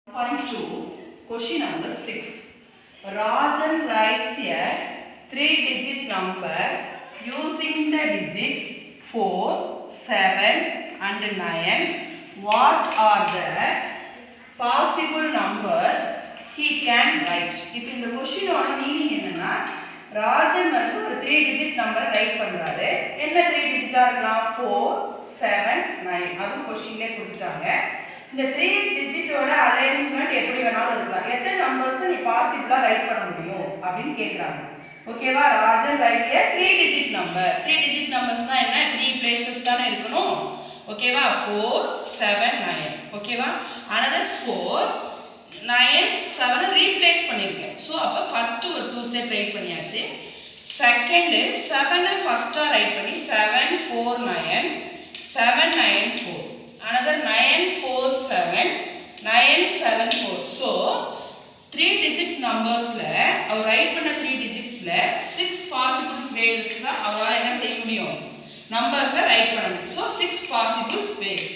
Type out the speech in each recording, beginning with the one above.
Point two, question number six. Rajan writes a three-digit number using the digits four, seven, and nine. What are the possible numbers he can write? இப்போ இந்த கொஷினோட meaning என்னன்னா ராஜன் வந்து ஒரு three digit நம்பரை right பண்றாரு என்ன three டிஜிட்டா இருக்கலாம் four seven nine அதுவும் கொஷின்லேயே கொடுத்துட்டாங்க இந்த த்ரீ டிஜிட்டோட அலைன்ஸ்மெண்ட் எப்படி வேணாலும் இருக்கலாம் எத்தனை நம்பர்ஸ் நீ பாசிபிளா ரைட் பண்ண முடியும் அப்படின்னு கேட்குறாங்க ஓகேவா Rajan write a three digit number three digit நம்பர்ஸ்னா என்ன த்ரீ பிளேசஸ் தானே இருக்கணும் ஓகேவா ஃபோர் செவன் நைன் ஓகேவா அனதர் ஃபோர் நைன் செவனை ரீப்ளேஸ் பண்ணியிருக்கேன் ஸோ அப்போ ஃபஸ்ட்டு ஒரு டூ செட் ரைட் பண்ணியாச்சு செகண்டு செவனை ஃபஸ்ட்டாக ரைட் பண்ணி seven four nine seven nine four another 947 974 so three digit நம்பர்ஸ்ல அவர் ரைட் பண்ண த்ரீ டிஜிட்ஸ்ல சிக்ஸ் பாசிபிள்ஸ் வேஸ் தான் அவரால் என்ன செய்ய முடியும் நம்பர்ஸை ரைட் பண்ண முடியும் so six possible spaces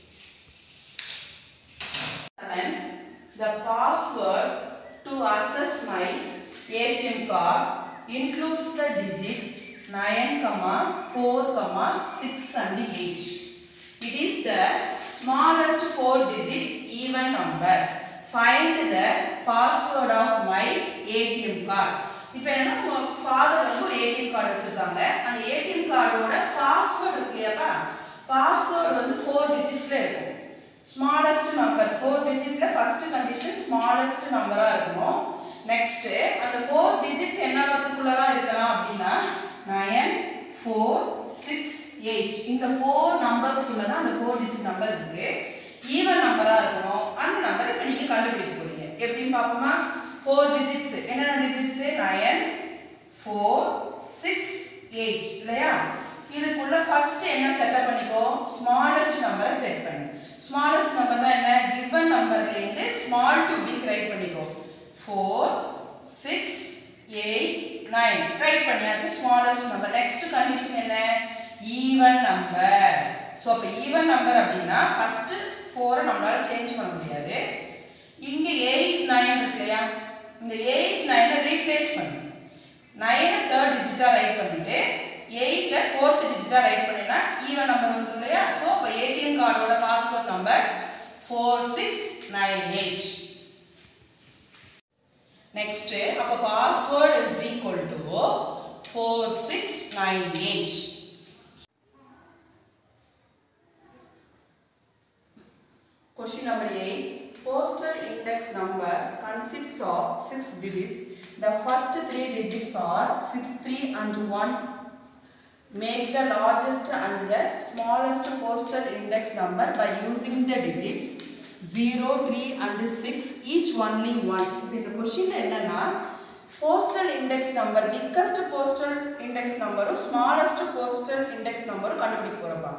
The password to access my ATM card includes the digit 9, 4, 6 and 8. It is the smallest four digit even number. Find the password of my ATM card. இப்போ என்ன உங்க father வந்து ஒரு ATM card வச்சிருக்காங்க அந்த ATM கார்டோட password இருக்கு இல்லையாப்பா பாஸ்வேர்டு வந்து ஃபோர் டிஜிட்ல இருக்கும் ஸ்மாலஸ்ட் நம்பர் ஃபோர் டிஜிட்ல ஃபர்ஸ்ட் கண்டிஷன் ஸ்மாலஸ்ட் நம்பரா இருக்கணும் நெக்ஸ்ட் அந்த ஃபோர் டிஜிட்ஸ் என்ன வரத்துக்குள்ளலாம் இருக்கலாம் அப்படின்னா நயன் ஃபோர் சிக்ஸ் எயிட் இந்த ஃபோர் நம்பர்ஸ்க்குள்ள தான் அந்த ஃபோர் டிஜிட் நம்பர் இருக்கு ஈவன் நம்பரா இருக்கணும் அந்த நம்பரை இப்போ நீங்க கண்டுபிடிக்க போறீங்க எப்படின்னு பார்ப்போமா ஃபோர் டிஜிட்ஸ் என்னென்ன digits nine four six eight இல்லையா இதுக்குள்ள ஃபர்ஸ்ட் என்ன செட்டப் பண்ணிக்கோ ஸ்மாலஸ்ட் நம்பரை செட் பண்ணு ஸ்மாலஸ்ட் நம்பர்னா என்ன கிவன் நம்பர்லேருந்து ஸ்மால் டு பிக் ரைட் பண்ணிக்கோ four six eight nine right பண்ணியாச்சு ஸ்மாலஸ்ட் நம்பர் நெக்ஸ்ட் கண்டிஷன் என்ன ஈவன் நம்பர் ஸோ அப்போ ஈவன் நம்பர் அப்படின்னா ஃபர்ஸ்ட் ஃபோரை நம்மளால சேஞ்ச் பண்ண முடியாது இங்கே எயிட் நைன் இருக்கு இல்லையா இந்த எயிட் நைனை ரீப்ளேஸ் பண்ணு நைனை தேர்ட் டிஜிட்டாக ரைட் பண்ணிட்டு எயிட்டை ஃபோர்த் டிஜிட்டாக ரைட் பண்ணினா ஈவன் நம்பர் வந்துடும் இல்லையா ஸோ இப்போ ஏடிஎம் கார்டோட password number four six nine eight next அப்போ password is equal to four six nine eight Question number 8. Postal index number consists of 6 digits. The first 3 digits are 6, 3 and 1. Make the largest and the smallest postal index number by using the digits 0, 3 and 6 each only once. இப்போ இந்த question என்னன்னா postal index number biggest postal index நம்பரும் smallest postal index நம்பரும் கண்டுபிடிக்க போறப்பா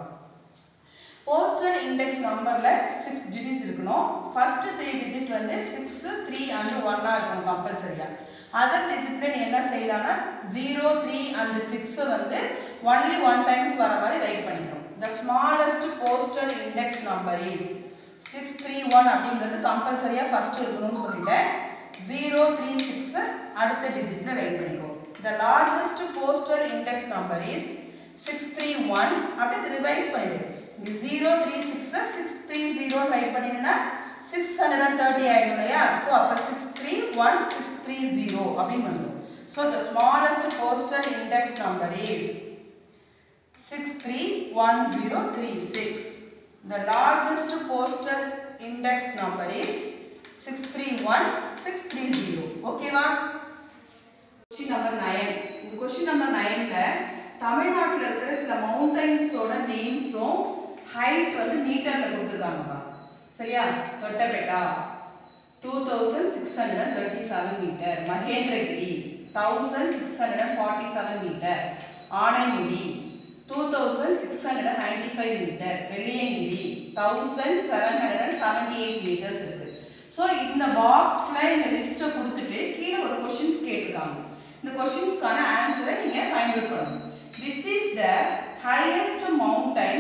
postal index நம்பரில் six digits இருக்கணும் first three digit வந்து சிக்ஸ் த்ரீ அண்ட் ஒன்னாக இருக்கணும் கம்பல்சரியாக அதர் டிஜிட்டில் நீ என்ன செய்யலாம்னா ஜீரோ த்ரீ அண்ட் சிக்ஸை வந்து ஒன்லி ஒன் டைம்ஸ் வர மாதிரி ரைட் பண்ணிக்கணும் the smallest postal index number is six three one அப்படிங்கிறது கம்பல்சரியாக ஃபர்ஸ்ட் இருக்கணும்னு சொல்லிட்டேன் ஜீரோ த்ரீ சிக்ஸை அடுத்த டிஜிட்டில் ரைட் பண்ணிக்கோ the largest postal index number is six three one அப்படியே இது ரிவைஸ் பண்ணிடு இங்கே ஜீரோ த்ரீ சிக்ஸை சிக்ஸ் த்ரீ ஜீரோ ரைட் பண்ணிங்கன்னா சிக்ஸ் ஹண்ட்ரட் அண்ட் தேர்ட்டி ஆயிடும் இல்லையா ஸோ அப்போ six three one six three zero அப்படின்னு வந்துடும் so the smallest postal index number is six three one zero three six the largest postal index number is six three one six three zero ஓகேவா question number nine இந்த question number நைனில் தமிழ்நாட்டில் இருக்கிற சில மவுண்டைன்ஸோட நேம்ஸும் height வந்து மீட்டரில் கொடுத்துருக்காங்கப்பா சரியா Doddabetta two thousand six hundred and thirty seven metre Mahendragiri thousand six hundred and forty seven metre Anaimudi two thousand six hundred and ninety five metre Velliangiri thousand seven hundred and seventy eight metres இருக்குது so இந்த பாக்ஸில் இந்த லிஸ்ட்டை கொடுத்துட்டு கீழே ஒரு questions கேட்டிருக்காங்க இந்த கொஷின்ஸ்க்கான ஆன்சரை நீங்கள் ஃபைண்ட் அவுட் பண்ணணும் which is the highest mountain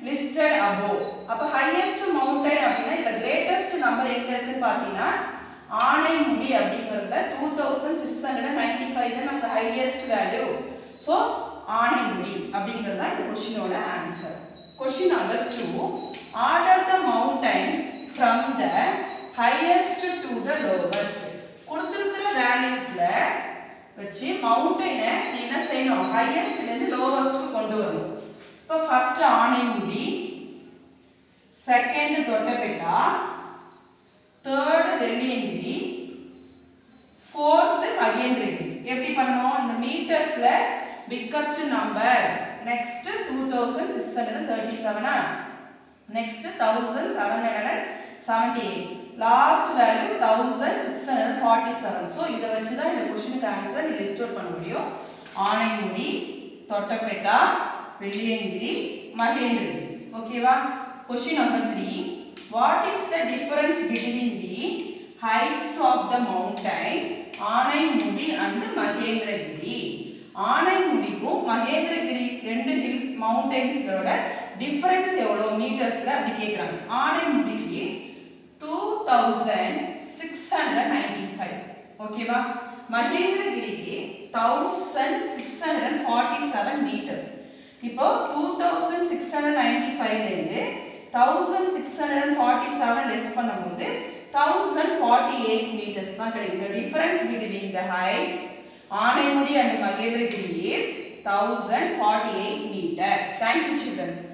listed above அப்ப highest mountain அப்படின்னா இதுல greatest number எங்க இருக்குன்னு பார்த்தீங்கன்னா ஆனைமுடி அப்படிங்கிறதுல two thousand six hundred ninety five தான் நமக்கு ஹையஸ்ட் வேல்யூ ஸோ ஆனைமுடி அப்படிங்கிறது தான் இந்த கொஷினோட answer question number two order the mountains from the highest to the lowest கொடுத்துருக்கிற வேல்யூஸ்ல வச்சு மவுண்டனை நீ என்ன செய்யணும் ஹையஸ்ட்லேருந்து லோவஸ்ட்டுக்கு கொண்டு வரணும் இப்போ first Anaimudi second Doddabetta third Velliangiri fourth Mahendragiri எப்படி பண்ணணும் இந்த மீட்டர்ஸ்ல biggest number next two thousand six hundred thirty செவனா next thousand seven hundred seventy eight last value thousand six hundred forty seven so இதை வச்சு தான் இந்த கொஷினுக்கு ஆன்சர் நீ ரிஸ்டோர் பண்ண முடியும் ஆனைமுடி தொட்டபெட்டா வெள்ளியங்கிரி மகேந்திரகிரி ஓகேவா question number three what is the difference between the heights of the mountain Anaimudi and Mahendragiri ஆனைமுடிக்கும் மகேந்திரகிரி ரெண்டு ஹில் மவுண்டைன்ஸ்களோட டிஃபரன்ஸ் எவ்வளோ மீட்டர்ஸ்ல அப்படி கேட்குறாங்க ஆனைமுடிக்கு two thousand six hundred ninety five ஓகேவா மகேந்திரகிரிக்கு thousand six hundred forty seven metres இப்போ two thousand six hundred ninety ஃபைவ்லேருந்து thousand six hundred forty seven less பண்ணும்போது தௌசண்ட் ஃபார்ட்டி எயிட் மீட்டர்ஸ் தான் கிடைக்குது difference between the heights Anamudi and Mahendragiri is thousand forty eight metre thank you children